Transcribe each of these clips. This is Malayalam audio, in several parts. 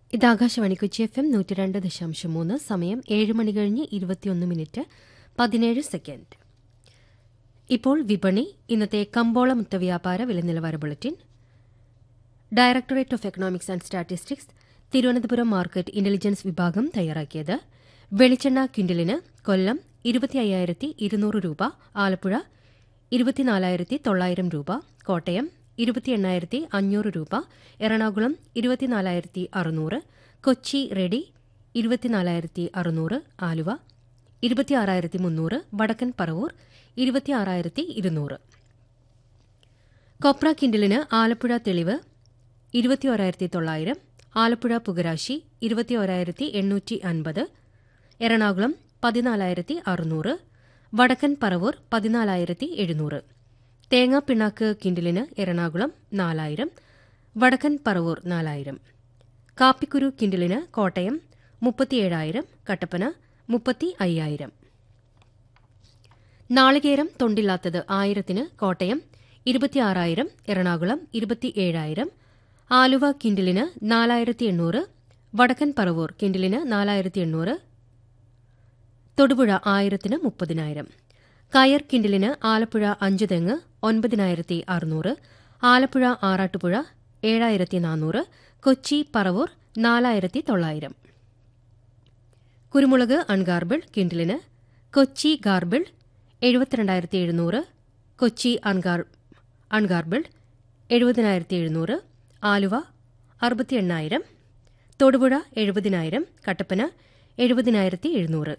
ഇത് ആകാശവാണി കൊച്ചി എഫ് എം നൂറ്റി രണ്ട് ദശാംശം മൂന്ന് സമയം ഏഴ് മണി കഴിഞ്ഞ് ഇരുപത്തിയൊന്ന് മിനിറ്റ് പതിനേഴ് സെക്കൻഡ് ഇപ്പോൾ വിപണി ഇന്നത്തെ കമ്പോള മുത്തവ്യാപാര വില നിലവാര bulletin directorate of economics and statistics Thiruvananthapuram market intelligence വിഭാഗം തയ്യാറാക്കിയത് വെളിച്ചെണ്ണ ക്വിന്റലിന് കൊല്ലം ഇരുപത്തി അയ്യായിരത്തി ഇരുന്നൂറ് രൂപ ആലപ്പുഴ ഇരുപത്തിനാലായിരത്തി തൊള്ളായിരം രൂപ കോട്ടയം ഇരുപത്തി എണ്ണായിരത്തി അഞ്ഞൂറ് രൂപ എറണാകുളം ഇരുപത്തിനാലായിരത്തി അറുന്നൂറ് കൊച്ചി റെഡി ഇരുപത്തിനാലായിരത്തി അറുന്നൂറ് ആലുവ ഇരുപത്തിയാറായിരത്തി മുന്നൂറ് വടക്കൻ പറവൂർ ഇരുപത്തിയാറായിരത്തി ഇരുന്നൂറ് കൊപ്ര കിൻഡലിന് ആലപ്പുഴ തെളിവ് ഇരുപത്തിയോരായിരത്തി തൊള്ളായിരം ആലപ്പുഴ പുകരാശി ഇരുപത്തിയോരായിരത്തി എണ്ണൂറ്റി അൻപത് എറണാകുളം പതിനാലായിരത്തി അറുന്നൂറ് വടക്കൻ പറവൂർ പതിനാലായിരത്തി എഴുന്നൂറ് തേങ്ങാപ്പിണ്ണാക്ക് കിൻഡലിന് എറണാകുളം നാലായിരം വടക്കൻ പറവൂർ നാലായിരം കാപ്പിക്കുരു കിൻഡലിന് കോട്ടയം മുപ്പത്തിയേഴായിരം കട്ടപ്പന മുപ്പത്തി അയ്യായിരം നാളികേരം തൊണ്ടില്ലാത്തത് ആയിരത്തിന് കോട്ടയം ഇരുപത്തിയാറായിരം എറണാകുളം ഇരുപത്തിയേഴായിരം ആലുവ കിൻഡലിന് നാലായിരത്തി എണ്ണൂറ് വടക്കൻ പറവൂർ കിൻഡലിന് നാലായിരത്തി എണ്ണൂറ് തൊടുപുഴ ആയിരത്തിന് മുപ്പതിനായിരം കയർ കിൻഡലിന് ആലപ്പുഴ അഞ്ചു തെങ്ങ് ഒൻപതിനായിരത്തി അറുന്നൂറ് ആലപ്പുഴ ആറാട്ടുപുഴ ഏഴായിരത്തി നാനൂറ് കൊച്ചി പറവൂർ നാലായിരത്തി തൊള്ളായിരം കുരുമുളക് അൺഗാർബിൾ കിൻഡലിന് കൊച്ചി ഗാർബിൾ എഴുപത്തിരണ്ടായിരത്തി എഴുന്നൂറ് കൊച്ചി അൺഗാർ അൺഗാർബിൾ എഴുപതിനായിരത്തി എഴുന്നൂറ് ആലുവ അറുപത്തി എണ്ണായിരം തൊടുപുഴ എഴുപതിനായിരം കട്ടപ്പന എഴുപതിനായിരത്തി എഴുന്നൂറ്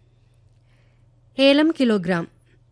ഏലം കിലോഗ്രാം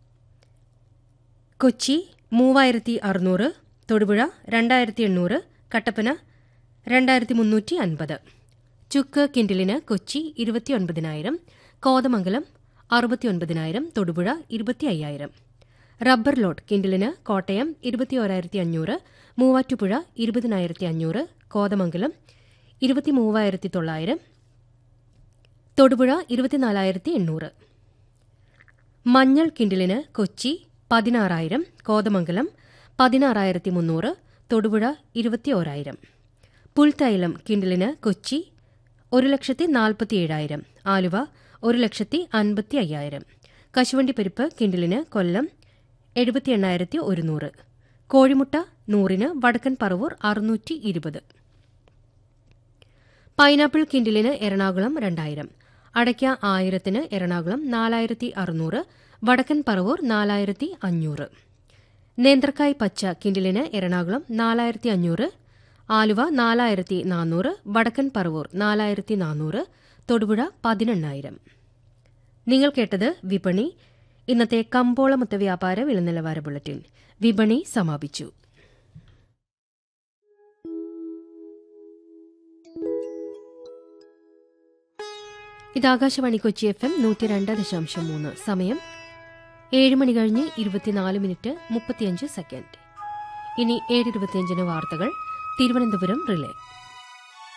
കൊച്ചി മൂവായിരത്തി അറുന്നൂറ് തൊടുപുഴ രണ്ടായിരത്തി എണ്ണൂറ് കട്ടപ്പന രണ്ടായിരത്തി മുന്നൂറ്റി അൻപത് ചുക്ക് കിൻഡിലിന് കൊച്ചി ഇരുപത്തിയൊൻപതിനായിരം കോതമംഗലം അറുപത്തിയൊൻപതിനായിരം തൊടുപുഴ ഇരുപത്തി അയ്യായിരം റബ്ബർ ലോട്ട് കിൻഡിലിന് കോട്ടയം ഇരുപത്തിയോരായിരത്തി അഞ്ഞൂറ് മൂവാറ്റുപുഴ ഇരുപതിനായിരത്തി അഞ്ഞൂറ് കോതമംഗലം ഇരുപത്തിമൂവായിരത്തി തൊള്ളായിരം തൊടുപുഴ ഇരുപത്തിനാലായിരത്തി എണ്ണൂറ് മഞ്ഞൾ കിൻഡിലിന് കൊച്ചി പതിനാറായിരം കോതമംഗലം പതിനാറായിരത്തി മുന്നൂറ് തൊടുപുഴ ഇരുപത്തിയോരായിരം പുൽത്തൈലം കിൻഡിലിന് കൊച്ചി ഒരു ലക്ഷത്തി നാൽപ്പത്തിയേഴായിരം ആലുവ ഒരു ലക്ഷത്തി അൻപത്തി അയ്യായിരം കശുവണ്ടി പരിപ്പ് കിൻഡിലിന് കൊല്ലം എഴുപത്തി എണ്ണായിരത്തി ഒരുന്നൂറ് കോഴിമുട്ട നൂറിന് വടക്കൻ പറവൂർ അറുന്നൂറ്റി ഇരുപത് പൈനാപ്പിൾ കിൻഡിലിന് എറണാകുളം രണ്ടായിരം അടയ്ക്ക ആയിരത്തിന് എറണാകുളം നാലായിരത്തി അറുന്നൂറ് വടക്കൻ പറവൂർ നാലായിരത്തി അഞ്ഞൂറ് നേന്ത്രക്കായ് പച്ച കിൻഡിലിന് എറണാകുളം നാലായിരത്തി അഞ്ഞൂറ് ആലുവ നാലായിരത്തി നാനൂറ് വടക്കൻ പറവൂർ നാലായിരത്തി നാനൂറ് തൊടുപുഴ പതിനെണ്ണായിരം നിങ്ങൾ കേട്ടത് വിപണി ഇന്നത്തെ കമ്പോള മൊത്ത വ്യാപാര വില നിലവാര ബുള്ളറ്റിൻ വിപണി സമാപിച്ചു ഇത് ആകാശവാണി കൊച്ചി എഫ് എം നൂറ്റി രണ്ട് ദശാംശം മൂന്ന് സമയം ഏഴ് മണി കഴിഞ്ഞ് ഇരുപത്തിനാല് മിനിറ്റ് മുപ്പത്തിയഞ്ച് സെക്കൻഡ് ഇനി ഏഴ് ഇരുപത്തിയഞ്ചിന് വാർത്തകൾ തിരുവനന്തപുരം റിലേ